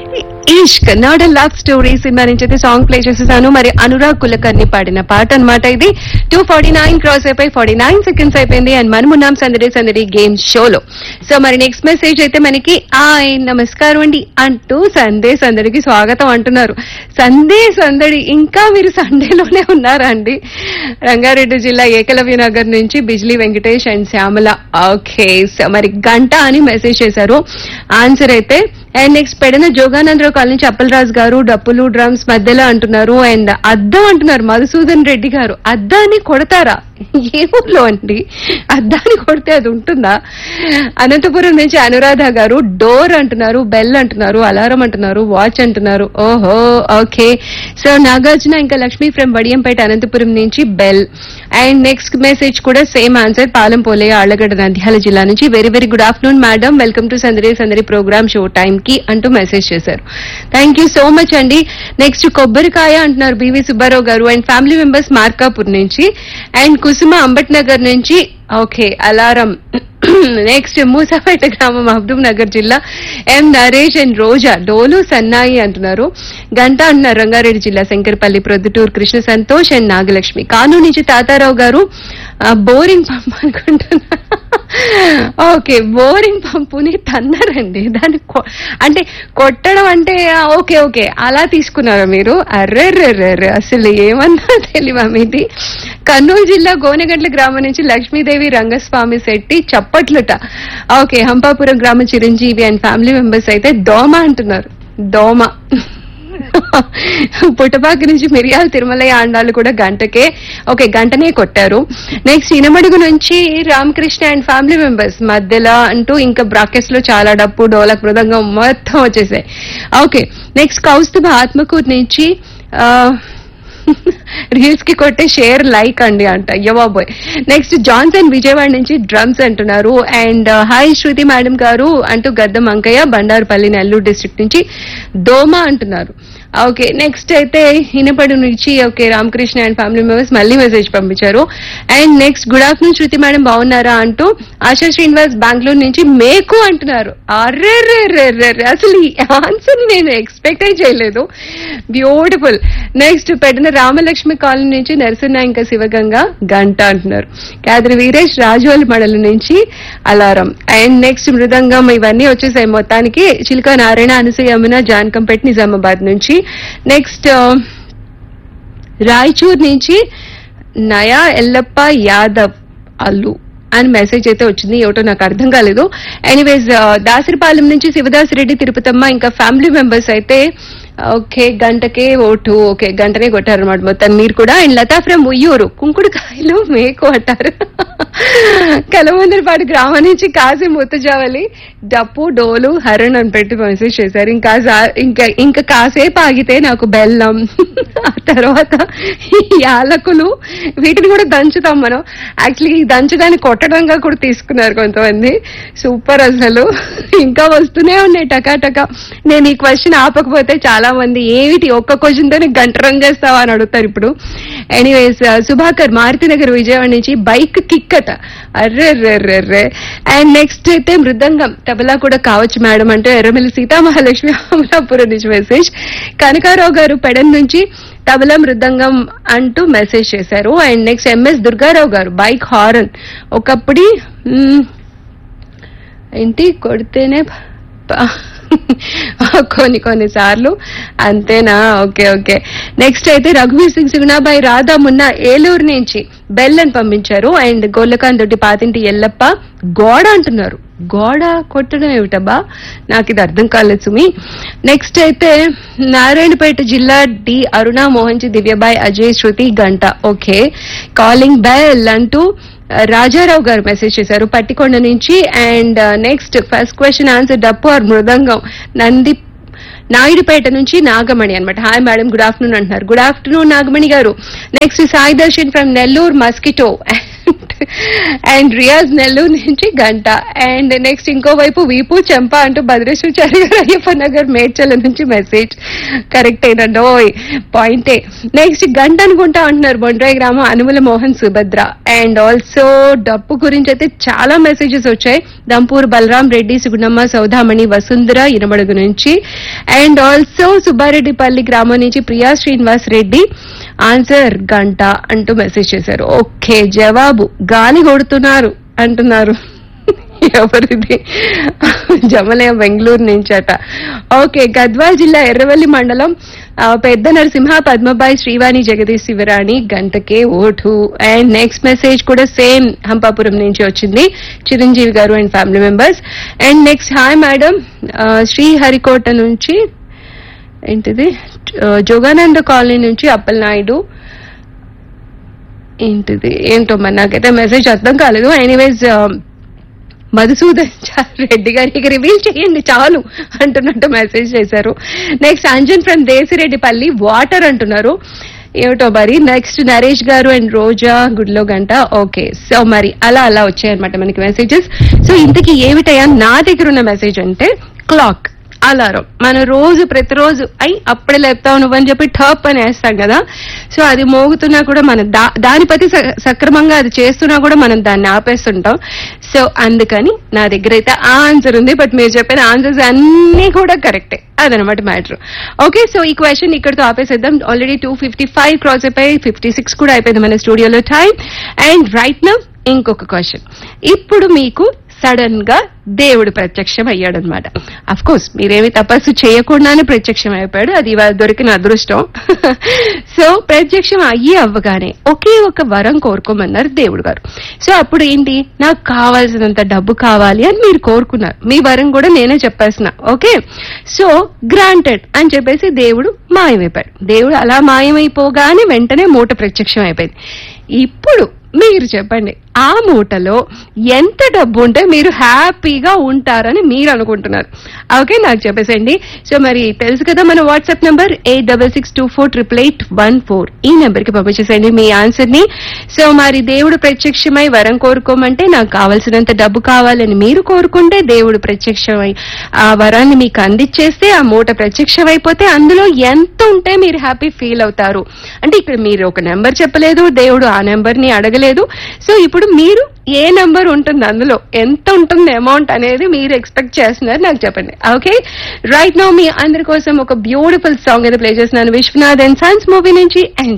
Ishq not love story cinema నుంచి అయితే song play చేసేసాను మరి అనురాగ్ కులకర్ని పాడిన పాట అన్నమాట ఇది టూ ఫార్టీ నైన్ క్రాస్ అయిపోయి ఫార్టీ నైన్ సెకండ్స్ అయిపోయింది అండ్ మనం ఉన్నాం సందడి సందడి గేమ్ షోలో సో మరి నెక్స్ట్ మెసేజ్ అయితే మనకి ఆయ్ నమస్కారం అండి అంటూ సందే సందడికి స్వాగతం అంటున్నారు సందే సందడి ఇంకా మీరు సండేలోనే ఉన్నారా అండి రంగారెడ్డి జిల్లా ఏకలవ్య నగర్ నుంచి Bijli Venkatesh and Shyamala okay so మరి గంట అని మెసేజ్ చేశారు ఆన్సర్ అయితే and next Pedana Joganandarao colony నుంచి అప్పలరాజు గారు డప్పులు డ్రమ్స్ మధ్యలో అంటున్నారు అండ్ అద్దం అంటున్నారు మధుసూదన్ రెడ్డి గారు అద్దాన్ని కొడతారా ఏ ఊర్లో అండి అద్దాన్ని కొడితే అది ఉంటుందా అనంతపురం నుంచి అనురాధ గారు డోర్ అంటున్నారు బెల్ అంటున్నారు అలారం అంటున్నారు వాచ్ అంటున్నారు ఓహో ఓకే సో నాగార్జున ఇంకా లక్ష్మీ ఫ్రమ్ వడియంపేట అనంతపురం నుంచి బెల్ అండ్ నెక్స్ట్ మెసేజ్ కూడా సేమ్ ఆన్సర్ పాలెం పోలే ఆళ్లగడ్డ నంద్యాల జిల్లా నుంచి very very good afternoon madam welcome to సందరి సందరి ప్రోగ్రామ్ షో టైం కి అంటూ మెసేజ్ చేశారు థ్యాంక్ యూ సో మచ్ అండి నెక్స్ట్ కొబ్బరికాయ అంటున్నారు బివి సుబ్బారావు గారు అండ్ ఫ్యామిలీ మెంబర్స్ మార్కాపూర్ నుంచి అండ్ కుసుమ అంబట్ నగర్ నుంచి ఓకే అలారం నెక్స్ట్ మూసాపేట గ్రామం మహబూబ్ నగర్ జిల్లా ఎం నరేష్ అండ్ రోజా డోలు సన్నాయి అంటున్నారు గంట అంటున్నారు రంగారెడ్డి జిల్లా శంకరపల్లి ప్రొద్దుటూరు కృష్ణ సంతోష్ అండ్ నాగలక్ష్మి కానూరు నుంచి తాతారావు గారు ఆ, బోరింగ్ పంప్ అనుకుంటున్నా ఓకే బోరింగ్ పంపుని తన్నారండి దాన్ని కొ- అంటే కొట్టడం అంటే ఆ, ఓకే ఓకే అలా తీసుకున్నారా మీరు అర్రెర్రెర్రెర్రె అసలు ఏమన్నా తెలివా మీది కర్నూలు జిల్లా గోనెగండ్ల గ్రామం నుంచి లక్ష్మీదేవి రంగస్వామి శెట్టి చప్పట్లుట ఓకే హంపాపురం గ్రామ చిరంజీవి అండ్ ఫ్యామిలీ మెంబర్స్ అయితే దోమ అంటున్నారు దోమ పుట్టపాక నుంచి మిరియాల తిరుమలయ్య ఆండాలు కూడా గంటకే ఓకే గంటనే కొట్టారు నెక్స్ట్ ఇనమడుగు నుంచి రామకృష్ణ అండ్ ఫ్యామిలీ మెంబర్స్ మధ్యలో అంటూ ఇంకా బ్రాకెట్స్ లో చాలా డప్పు డోలక్ మృదంగం మొత్తం వచ్చేసాయి ఓకే నెక్స్ట్ కౌస్తుభ ఆత్మకూరు నుంచి ఆ, రీల్స్ కి కొట్టే షేర్ లైక్ అండి అంట అయ్యో బాబోయ్ నెక్స్ట్ జాన్సన్ విజయవాడ నుంచి డ్రమ్స్ అంటున్నారు and hi Shruti madam garu అంటూ గద్దం అంకయ్య బండారుపల్లి నెల్లూరు డిస్ట్రిక్ట్ నుంచి దోమ అంటున్నారు ఓకే నెక్స్ట్ అయితే ఇనపడు నుంచి okay Ramakrishna and family members మళ్ళీ మెసేజ్ పంపించారు and next good afternoon Shruti madam బాగున్నారా అంటూ ఆశా శ్రీనివాస్ బెంగళూరు నుంచి మేకు అంటున్నారు అర్రెర్రెర్రెర్రె అసలు ఈ ఆన్సర్ నేను ఎక్స్పెక్ట్ చేయలేదు బ్యూటిఫుల్ నెక్స్ట్ పెట్టిన రామలక్ష్మి కాలనీ నుంచి నరసింహ ఇంకా శివగంగ గంట అంటున్నారు కాదరి వీరేష్ రాజోల్ మడల నుంచి అలారం అండ్ నెక్స్ట్ మృదంగం ఇవన్నీ వచ్చేసాయి మొత్తానికి చిలుక నారాయణ అనసూయ యమున జానకంపేట నిజామాబాద్ నుంచి నెక్స్ట్ రాయచూర్ నుంచి నయా ఎల్లప్ప యాదవ్ అల్లు అని మెసేజ్ అయితే వచ్చింది ఏమిటో నాకు అర్థం కాలేదు ఎనీవేస్ దాసరిపాలెం నుంచి శివదాస్ రెడ్డి తిరుపతమ్మ ఇంకా ఫ్యామిలీ మెంబర్స్ అయితే ఓకే గంటకే ఓటు ఓకే గంటనే కొట్టారనమాట మొత్తం మీరు కూడా అండ్ లతా ఫ్రమ్ ఉయ్యూరు కుంకుడుకాయలు మేకు అంటారు కలమందరపాడు గ్రామం నుంచి కాసి ముత్తజావలి డప్పు డోలు హరణ్ అని పెట్టి మెసేజ్ చేశారు ఇంకా సా- ఇంకా ఇంకా కాసేపు ఆగితే నాకు బెల్లం ఆ తర్వాత ఈ యాలకులు వీటిని కూడా దంచుతాం మనం యాక్చువల్లీ ఈ దంచడాన్ని కొట్టడంగా కూడా తీసుకున్నారు కొంతమంది సూపర్ అసలు ఇంకా వస్తూనే ఉన్నాయి టకా టకా నేను ఈ క్వశ్చన్ ఆపకపోతే చాలా మంది ఏమిటి ఒక్క క్వశ్చన్ తోనే గంట రన్ చేస్తావా అని అడుగుతారు ఇప్పుడు ఎనీవేస్ సుభాకర్ మారుతి నగర్ విజయవాడ నుంచి బైక్ కిక్ అట అర్రెర్రెర్రెర్రె అండ్ నెక్స్ట్ అయితే మృదంగం తబలా కూడా కావచ్చు మేడం అంటే ఎర్రమిల్లి సీతామహాలక్ష్మి అమలాపురం నుంచి మెసేజ్ కనకారావు గారు పెడన్ నుంచి తబలా మృదంగం అంటూ మెసేజ్ చేశారు అండ్ నెక్స్ట్ ఎంఎస్ దుర్గారావు గారు బైక్ హారన్ ఒకప్పుడు మ్, ఏంటి కొడితేనే ప- కొన్ని కొన్ని సార్లు అంతేనా ఓకే ఓకే నెక్స్ట్ అయితే రఘువీర్ సింగ్ సుగుణాబాయి రాధా మున్న ఏలూరు నుంచి బెల్ అని పంపించారు అండ్ గొల్లకాన్ దొడ్డి పాతింటి ఎల్లప్ప గోడ అంటున్నారు గోడ కొట్టడం ఏమిటబ్బా నాకు ఇది అర్థం కాలేదు సుమి నెక్స్ట్ అయితే నారాయణపేట జిల్లా డి అరుణ మోహన్జీ దివ్యబాయ్ అజయ్ శృతి గంట ఓకే కాలింగ్ బెల్ అంటూ రాజారావు గారు మెసేజ్ చేశారు పట్టికొండ నుంచి and next first question answer డప్పు ఆర్ మృదంగం నంది నాయుడుపేట నుంచి నాగమణి అన్నమాట హాయ్ మేడం గుడ్ ఆఫ్టర్నూన్ అంటున్నారు good afternoon Nagamani garu next Sai Darshan from Nellore mosquito and Riyaz Nellore నుంచి గంట అండ్ నెక్స్ట్ ఇంకోవైపు వీపు చెంప అంటూ భద్రేశ్వరాచారి గారు అయ్యప్ప నగర్ మేడ్చల నుంచి మెసేజ్ కరెక్ట్ అయినండి ఓయ్ పాయింటే నెక్స్ట్ గంట అనుకుంటా అంటున్నారు బొండ్రాయి గ్రామం అనుముల మోహన్ సుభద్ర అండ్ ఆల్సో డప్పు గురించి అయితే చాలా మెసేజెస్ వచ్చాయి దంపూర్ బలరాం రెడ్డి సుగుణమ్మ సౌదామణి వసుంధర ఇనమడుగు నుంచి అండ్ ఆల్సో సుబ్బారెడ్డిపల్లి గ్రామం నుంచి ప్రియా శ్రీనివాస్ రెడ్డి ఆన్సర్ గంట అంటూ మెసేజ్ చేశారు ఓకే జవాబు గాలి కొడుతున్నారు అంటున్నారు ఎవరిది జమలయ బెంగళూరు నుంచి అట ఓకే గద్వాల్ జిల్లా ఎర్రవల్లి మండలం ఆ, పెద్ద నరసింహ పద్మబాయి శ్రీవాణి జగదీష్ శివరాణి గంటకే ఓటు అండ్ నెక్స్ట్ మెసేజ్ కూడా సేమ్ హంపాపురం నుంచి వచ్చింది Chiranjeevi garu and family members and next hi madam Sriharikota నుంచి ఏంటిది ఆ, జోగానంద కాలనీ నుంచి అప్పలనాయుడు ఏంటిది ఏంటో మరి నాకైతే మెసేజ్ అర్థం కాలేదు ఎనీవేస్ మధుసూదన్ చా- రెడ్డి గారికి రివీల్ చేయండి చాలు అంటున్నట్టు మెసేజ్ చేశారు next Anjan from Desireddipalli water అంటున్నారు ఏమిటో మరి నెక్స్ట్ నరేష్ గారు అండ్ రోజా గుడిలో గంట ఓకే సో మరి అలా అలా వచ్చాయన్నమాట మనకి మెసేజెస్ సో ఇంతకీ ఏమిటయ్యా నా దగ్గర ఉన్న మెసేజ్ అంటే క్లాక్ అలారం మనం రోజు ప్రతిరోజు అయి అప్పుడే లేపుతావు నువ్వని చెప్పి ఠప్ అని వేస్తాం కదా సో అది మోగుతున్నా కూడా మనం దా- దాని పతి స- సక్రమంగా అది చేస్తున్నా కూడా మనం దాన్ని ఆపేస్తుంటాం సో అందుకని నా దగ్గర అయితే ఆ ఆన్సర్ ఉంది బట్ మీరు చెప్పిన ఆన్సర్స్ అన్ని కూడా కరెక్టే అదనమాట మ్యాటర్ ఓకే సో ఈ క్వశ్చన్ ఇక్కడతో ఆపేసేద్దాం already two fifty five cross అయిపోయి ఫిఫ్టీ సిక్స్ కూడా అయిపోయింది మన స్టూడియోలో టైం అండ్ రైట్ నౌ ఇంకొక క్వశ్చన్ ఇప్పుడు మీకు సడన్ గా దేవుడు ప్రత్యక్షం అయ్యాడనమాట అఫ్ కోర్స్ మీరేమి తపస్సు చేయకుండానే ప్రత్యక్షం అయిపోయాడు అది ఇవాళ దొరికిన అదృష్టం సో ప్రత్యక్షం అయ్యి అవ్వగానే ఒకే ఒక వరం కోరుకోమన్నారు దేవుడు గారు సో అప్పుడు ఏంటి నాకు కావాల్సినంత డబ్బు కావాలి అని మీరు కోరుకున్నారు మీ వరం కూడా నేనే చెప్పేసిన ఓకే సో గ్రాంటెడ్ అని చెప్పేసి దేవుడు మాయమైపోయాడు దేవుడు అలా మాయమైపోగానే వెంటనే మూట ప్రత్యక్షం అయిపోయింది ఇప్పుడు మీరు చెప్పండి ఆ మూటలో ఎంత డబ్బు ఉంటే మీరు హ్యాపీగా ఉంటారని మీరు అనుకుంటున్నారు ఓకే నాకు చెప్పేసండి సో మరి తెలుసు కదా మన WhatsApp number eight double six two four triple eight one four ఈ నెంబర్ కి పంపించేసేయండి మీ ఆన్సర్ ని సో మరి దేవుడు ప్రత్యక్షమై వరం కోరుకోమంటే నాకు కావాల్సినంత డబ్బు కావాలని మీరు కోరుకుంటే దేవుడు ప్రత్యక్షమై ఆ వరాన్ని మీకు అందించేస్తే ఆ మూట ప్రత్యక్షమైపోతే అందులో ఎంత ఉంటే మీరు హ్యాపీ ఫీల్ అవుతారు అంటే ఇక్కడ మీరు ఒక నెంబర్ చెప్పలేదు దేవుడు ఆ నెంబర్ ని అడగలేదు సో ఇప్పుడు మీరు ఏ నెంబర్ ఉంటుంది అందులో ఎంత ఉంటుంది అమౌంట్ అనేది మీరు ఎక్స్పెక్ట్ చేస్తున్నారు నాకు చెప్పండి ఓకే రైట్ నో మీ అందరి కోసం ఒక బ్యూటిఫుల్ సాంగ్ అయితే ప్లే చేస్తున్నాను విశ్వనాథ్ అండ్ సన్స్ మూవీ నుంచి ఎంజాయ్